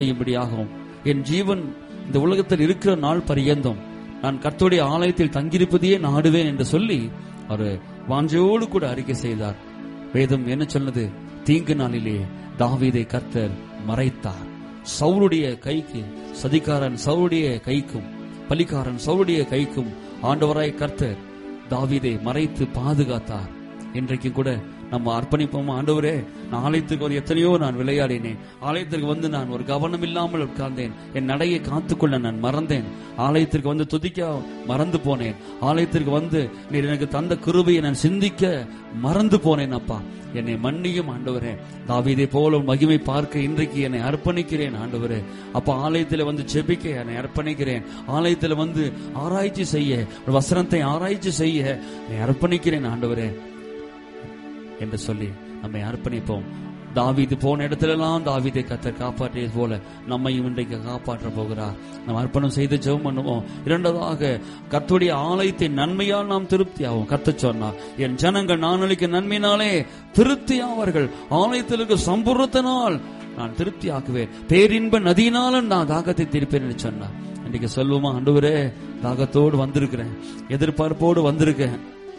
செய்யும்படியாகவும் என் ஜீவன் இந்த உலகத்தில் இருக்கிற நாள் பரியந்தம் நான் கர்த்தருடைய ஆலயத்தில் தங்கியிருப்பதையே நாடுவேன் என்று சொல்லி அவர் வாஞ்சையோடு கூட அறிக்கை செய்தார் வேதம் என்ன சொன்னது தீங்கு நாளிலே தாவீதை கர்த்தர் மறைத்தார் சவுளுடைய கைக்கு சதிகாரன் சவுளுடைய கைக்கும் பலிக்காரன் சவுளுடைய கைக்கும் ஆண்டவராய் கர்த்தர் தாவீதை மறைத்து பாதுகாத்தார் இன்றைக்கு கூட நம்ம அர்ப்பணிப்போம் ஆண்டவரே நான் ஆலயத்துக்கு ஒரு எத்தனையோ நான் விளையாடினேன் ஆலயத்திற்கு வந்து நான் ஒரு கவனம் இல்லாமல் உட்கார்ந்தேன் என் நடையை காத்துக்கொள்ள நான் மறந்தேன் ஆலயத்திற்கு வந்து துதிக்க மறந்து போனேன் ஆலயத்திற்கு வந்து நீர் எனக்கு தந்த கிருபையை நான் சிந்திக்க மறந்து போனேன் அப்பா என்னை மன்னியும் ஆண்டவரே தாவீதை போல உம் மகிமை பார்க்க இன்றைக்கு என்னை அர்ப்பணிக்கிறேன் ஆண்டவரே அப்ப ஆலயத்தில் வந்து ஜெபிக்க என்னை அர்ப்பணிக்கிறேன் ஆலயத்தில் வந்து ஆராய்ச்சி செய்ய ஒரு வசனத்தை ஆராய்ச்சி செய்ய என்னை அர்ப்பணிக்கிறேன் ஆண்டவரே என்று சொல்லி நம்மை அர்ப்பணிப்போம் தாவீது போன இடத்திலெல்லாம் தாவீதை கத்தர் காப்பாற்றியது போல நம்மையும் இன்றைக்கு காப்பாற்ற போகிறார் நாம் அர்ப்பணம் செய்து ஜெபம் பண்ணுவோம் இரண்டாவதாக கர்த்தருடைய ஆலயத்தின் நன்மையால் நாம் திருப்தி ஆகும் கத்த சொன்னார் என் ஜனங்கள் நான் அளிக்க நன்மையினாலே திருப்தி ஆவார்கள் ஆலயத்தில் இருக்க சம்பூர்ணத்தினால் நான் திருப்தி ஆக்குவேன் பேரின்ப நதியினாலும் நான் தாகத்தை திருப்பேன் என்று சொன்னார் இன்றைக்கு சொல்லுவோமா ஆண்டவரே தாகத்தோடு வந்திருக்கிறேன் எதிர்பார்ப்போடு வந்திருக்கேன்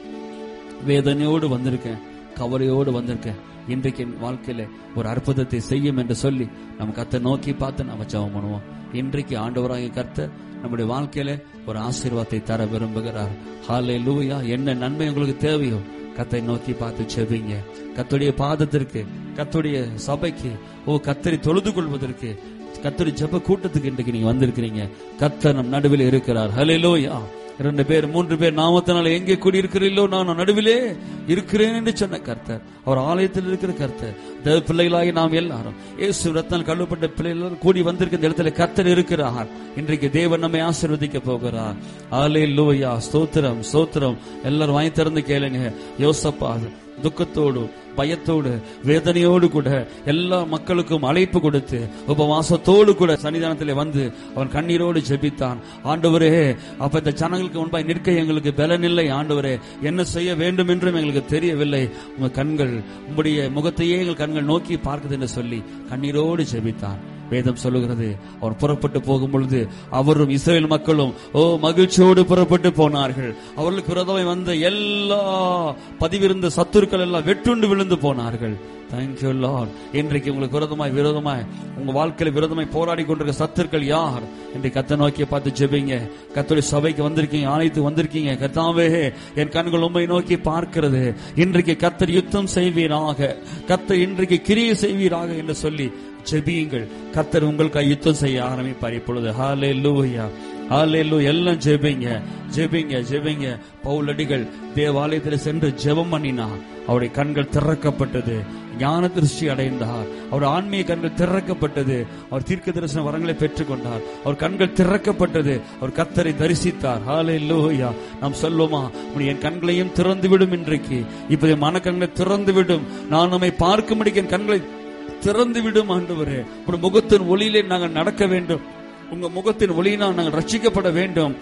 வேதனையோடு வந்திருக்கேன் கவலையோடு வந்திருக்கேன் இன்றைக்கு என் வாழ்க்கையில ஒரு அற்புதத்தை செய்யும் என்று சொல்லி நம்ம கத்தை நோக்கி பார்த்து நம்ம ஜெபம் பண்ணுவோம் இன்றைக்கு ஆண்டவராகிய கர்த்தர் நம்முடைய வாழ்க்கையில ஒரு ஆசீர்வாதத்தை தர விரும்புகிறார் ஹாலே லூயா என்ன நன்மை உங்களுக்கு தேவையோ கத்தை நோக்கி பார்த்து செபிங்க கத்துடைய பாதத்திற்கு கத்துடைய சபைக்கு ஓ கத்தரை தொழுது கொள்வதற்கு கத்தரி ஜெப கூட்டத்துக்கு இன்றைக்கு நீங்க வந்திருக்கிறீங்க கத்தர் நம் நடுவில் இருக்கிறார் ஹலே லோயா இரண்டு பேர் மூன்று பேர் நாமத்தினால எங்கே கூடியிருக்கிறீர்களோ நான் நடுவிலே இருக்கிறேன் என்று சொன்ன கர்த்தர் அவர் ஆலயத்தில் இருக்கிற கர்த்தர் தேவ பிள்ளைகளாகி நாம் எல்லாரும் இயேசு ரத்தனால் கழுவப்பட்ட பிள்ளைகள் கூடி வந்திருக்கிற இந்த இடத்துல கர்த்தர் இருக்கிறார் இன்றைக்கு தேவன் நம்மை ஆசீர்வதிக்க போகிறார் ஆலே லோயா ஸ்தோத்திரம் ஸ்தோத்திரம் எல்லாரும் வாங்கி திறந்து கேளுங்க யோசப்பா துக்கத்தோடு பயத்தோடு வேதனையோடு கூட எல்லா மக்களுக்கும் அழைப்பு கொடுத்து உபவாசத்தோடு கூட சன்னிதானத்திலே வந்து அவன் கண்ணீரோடு ஜெபித்தான் ஆண்டவரே அப்ப இந்த ஜனங்களுக்கு முன்பாய் நிற்க எங்களுக்கு பலனில்லை ஆண்டவரே என்ன செய்ய வேண்டும் என்றும் எங்களுக்கு தெரியவில்லை உங்க கண்கள் உங்களுடைய முகத்தையே எங்கள் கண்கள் நோக்கி பார்க்குது என்று சொல்லி கண்ணீரோடு ஜெபித்தான் வேதம் சொல்லுகிறது அவர் புறப்பட்டு போகும் பொழுது அவரும் இஸ்ரேல் மக்களும் ஓ மகிழ்ச்சியோடு புறப்பட்டு போனார்கள் அவர்களுக்கு விரோதமாய் வந்த எல்லா பதிவிருந்த சத்துருக்கள் எல்லாம் வெட்டுண்டு விழுந்து போனார்கள் தேங்க்யூ லார்ட் இன்றைக்கு உங்களுக்கு விரோதமாய் விரோதமாய் உங்க வாழ்க்கையில விரோதமாய் போராடி கொண்டிருக்க சத்துருக்கள் யார் இன்றைக்கு கத்த நோக்கி பார்த்து ஜெபிங்க கத்தோடைய சபைக்கு வந்திருக்கீங்க ஆணைத்து வந்திருக்கீங்க கத்தாவே என் கண்கள் உண்மை நோக்கி பார்க்கிறது இன்றைக்கு கத்தர் யுத்தம் செய்வீராக கத்தர் இன்றைக்கு கிரியை செய்வீராக என்று சொல்லி ஜெபியுங்கள் கத்தர் உங்களுக்கு யுத்தம் செய்ய ஆரம்பிப்பார் இப்பொழுது ஹாலே லூயா ஹாலேலு எல்லாம் ஜெபிங்க ஜெபிங்க ஜெபிங்க பவுலடிகள் தேவாலயத்தில் சென்று ஜெபம் பண்ணினார் அவருடைய கண்கள் திறக்கப்பட்டது ஞான திருஷ்டி அடைந்தார் அவர் ஆன்மீக கண்கள் திறக்கப்பட்டது அவர் தீர்க்க தரிசன வரங்களை பெற்றுக்கொண்டார் அவர் கண்கள் திறக்கப்பட்டது அவர் கத்தரை தரிசித்தார் ஹாலே லோயா நாம் சொல்லுவோமா உன்னுடைய என் கண்களையும் திறந்து விடும் இன்றைக்கு இப்போதைய மனக்கண்களை திறந்து விடும் நான் நம்மை பார்க்கும்படிக்கு என் கண்களை திறந்து விடும் ஆண்டவரே உங்க முகத்தின் ஒளியிலே நாங்கள் நடக்க வேண்டும் உங்க முகத்தின் ஒளியினால் நாங்கள் ரட்சிக்கப்பட வேண்டும்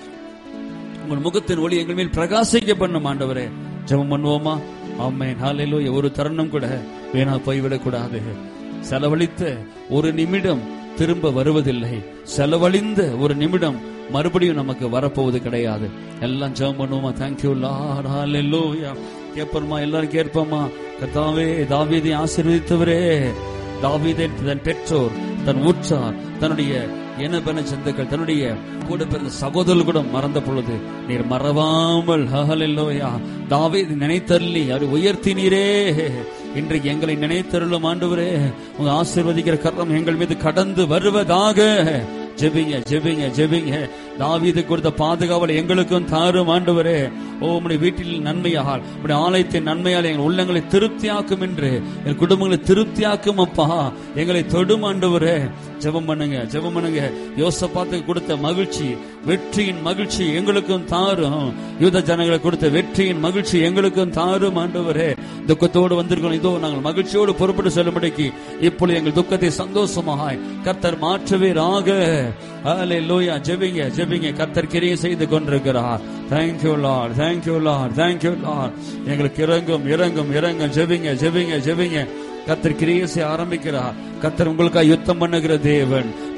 உங்கள் முகத்தின் ஒளி எங்கள் மேல் பிரகாசிக்க பண்ணும் ஆண்டவரே ஜெபம் பண்ணுவோமா ஆமென் ஹalleluya ஒரு தருணம் கூட வீணா போய்விடக் கூடாது செலவழித்த ஒரு நிமிடம் திரும்ப வருவதில்லை செலவழிந்த ஒரு நிமிடம் மறுபடியும் நமக்கு வரப்போவது கிடையாது எல்லாம் ஜெபம் பண்ணுவோமா தேங்க்யூ லார்ட் ஹalleluya கேட்போமா எல்லாரும் கேட்போமா கர்த்தாவே தாவீதை ஆசீர்வதித்தவரே தாவீதை தன் பெற்றோர் தன் உற்றார் தன்னுடைய எனபென சிந்துக்கள் தன்னுடைய கூட பிறந்த சகோதரர்கள் கூட மறந்த பொழுது நீர் மறவாமல் ஹஹலெல்லோயா தாவீது நினைத்தள்ளி அவர் உயர்த்தினீரே இன்றைக்கு எங்களை நினைத்தருளும் ஆண்டவரே உங்க ஆசீர்வதிக்கிற கரம் எங்கள் மீது கடந்து வருவதாக ஜெபிங்க ஜெபிங்க ஜெபிங்க தாவீது கொடுத்த பாதுகாவல் எங்களுக்கும் தாரும் ஆண்டவரே ஓ உம்முடைய வீட்டில் நன்மையால் உம்முடைய ஆலயத்தின் நன்மையால் எங்கள் உள்ளங்களை திருப்தியாக்கும் என்று என் குடும்பங்களை திருப்தியாக்கும் அப்பா எங்களை தொடும் ஆண்டவரே ஜெபம் பண்ணுங்க ஜெபம் பண்ணுங்க யோசப்பாத்துக்கு கொடுத்த மகிழ்ச்சி வெற்றியின் மகிழ்ச்சி எங்களுக்கும் தாரும் யூத ஜனங்களை கொடுத்த வெற்றியின் மகிழ்ச்சி எங்களுக்கும் தாரும் ஆண்டவரே துக்கத்தோடு வந்திருக்கோம் இதோ நாங்கள் மகிழ்ச்சியோடு பொறுப்பட்டு செல்லும்படிக்கு இப்பொழுது எங்கள் துக்கத்தை சந்தோஷமாய் கர்த்தர் மாற்றுவீராக ஹalleluya ஜெபிங்க ஜெபிங்க கர்த்தர் கிரியை செய்து கொண்டிருக்கிறார் thank you lord thank you lord thank you lord எங்களுக்கு இறங்கும் இறங்கும் இறங்கும் ஜெபிங்க ஜெபிங்க ஜெபிங்க கத்தர் கிரியேசை ஆரம்பிக்கிறார் கத்தர் உங்களுக்காக யுத்தம் பண்ணுகிற தேவன்